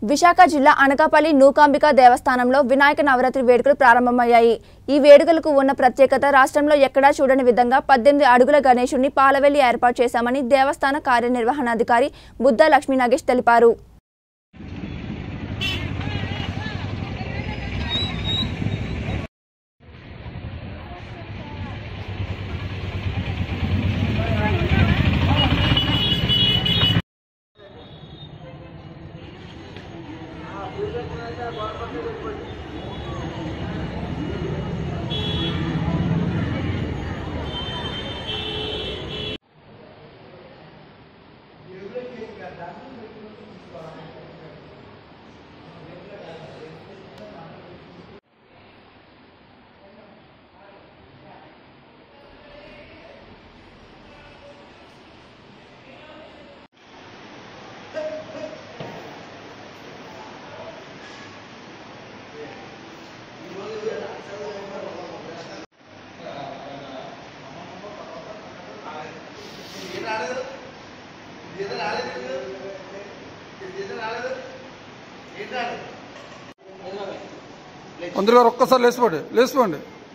విశాఖ జిల్లా అనకాపల్లి నూకాంబిక దేవస్థానంలో వినాయక నవరాత్రి వేడుకలు ప్రారంభమయ్యాయి ఈ వేడుకలకు ఉన్న ప్రత్యేకత రాష్ట్రంలో ఎక్కడా చూడని విధంగా పద్దెనిమిది అడుగుల గణేశుడిని పాలవెల్లి ఏర్పాటు చేశామని దేవస్థాన కార్యనిర్వహణాధికారి బుద్ధ లక్ష్మీ నాగేష్ తెలిపారు అందులో ఒక్కసారి లేచిపోండి లేచిపోండి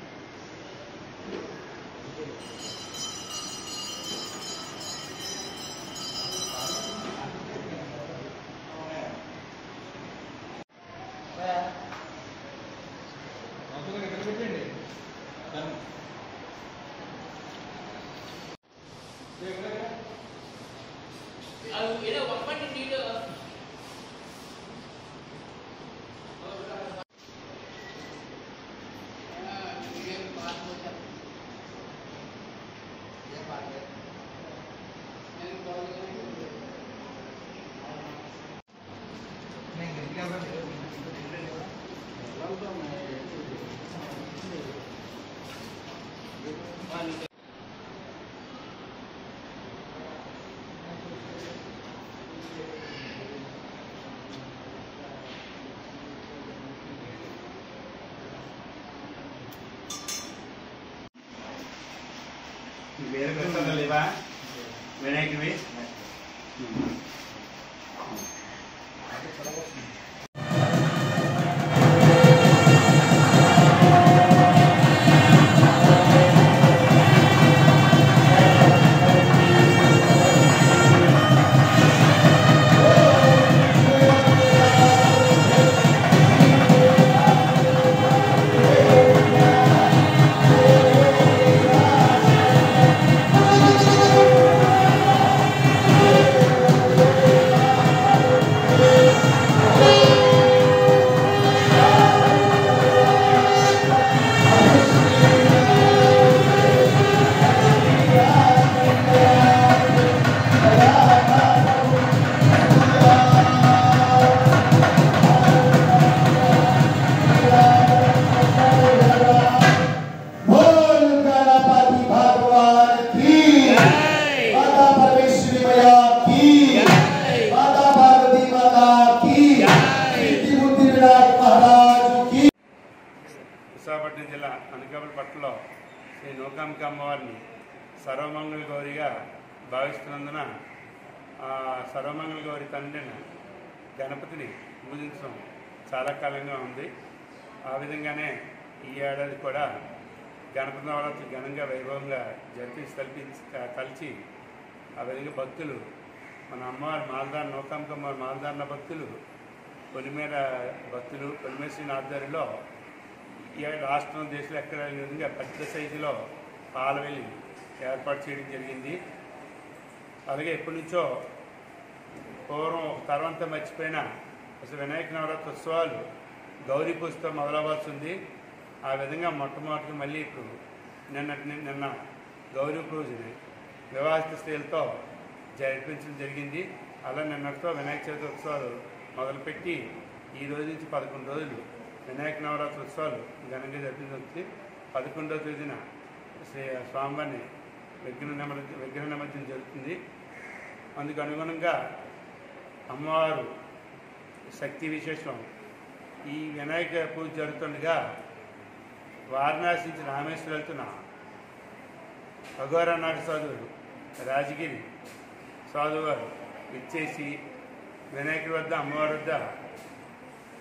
వేరే పుస్తకాలు లేవా వినాయకుడివి बोल गणपति भगवान की माता परमेश्वरी मैया की माता पार्वती माता की सिद्धि बुद्धि विनायक महाराज की విశాఖపట్నం జిల్లా అనకాపల్లి పట్టణంలో శ్రీ నూకాంబిక అమ్మవారిని సర్వమంగళ గౌరిగా భావిస్తున్నందున ఆ సర్వమంగళ గౌరి తండ్రిని గణపతిని పూజించడం చాలా కాలంగా ఉంది ఆ విధంగానే ఈ ఏడాది కూడా గణపతి నవరాత్రి ఘనంగా వైభవంగా జరిపించి తలిపించి తలిచి ఆ విధంగా భక్తులు మన అమ్మవారి మాల్దార్ నూకాంబిక అమ్మవారి మాల్దార్ల భక్తులు పొలిమేర భక్తులు పొలిమేశ్వరి ఆధ్వర్యంలో ఈ రాష్ట్రం దేశంలో ఎక్కడ లేని విధంగా పెద్ద సైజులో పాలవెల్లి ఏర్పాటు చేయడం జరిగింది అలాగే ఎప్పటి నుంచో పూర్వం తర్వాత మర్చిపోయిన అసలు వినాయక నవరాత్రి ఉత్సవాలు గౌరీ పూజతో మొదలవ్వాల్సి ఉంది ఆ విధంగా మొట్టమొదటిగా మళ్ళీ ఇప్పుడు నిన్న నిన్న గౌరీ పూజని వివాహిత స్త్రీలతో జరిపించడం జరిగింది అలా నిన్నటితో వినాయక చవితి ఉత్సవాలు మొదలుపెట్టి ఈ రోజు నుంచి పదకొండు రోజులు వినాయక నవరాత్రి ఉత్సవాలు ఘనంగా జరిపించి పదకొండవ తేదీన శ్రీ స్వామివారిని విగ్రహ నిమజ్జనం విగ్రహ నిమజ్జనం జరుగుతుంది అందుకు అనుగుణంగా అమ్మవారు శక్తి విశేషం ఈ వినాయక పూజ జరుగుతుండగా వారణాసి నుంచి రామేశ్వరం వెళ్తున్న అఘోరనాథ సాధువుడు రాజగిరి సాధువారు ఇచ్చేసి వినాయకుడి వద్ద అమ్మవారి వద్ద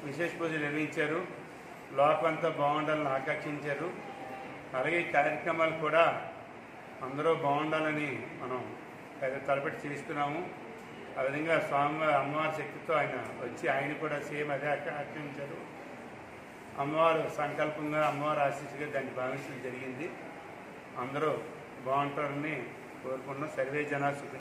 విశేష పూజలు నిర్వహించారు లోకమంతా బాగుండాలని ఆకాంక్షించారు అలాగే ఈ కార్యక్రమాలు కూడా అందరూ బాగుండాలని మనం పెద్ద తలపెట్టి చేస్తున్నాము ఆ విధంగా స్వామివారి అమ్మవారి శక్తితో ఆయన వచ్చి ఆయన కూడా సేమ్ అదే ఆచరించారు అమ్మవారు సంకల్పంగా అమ్మవారి ఆశీస్సుగా దాన్ని భావించడం జరిగింది అందరూ బాగుంటారని కోరుకున్నాం సర్వే జనా సుఖ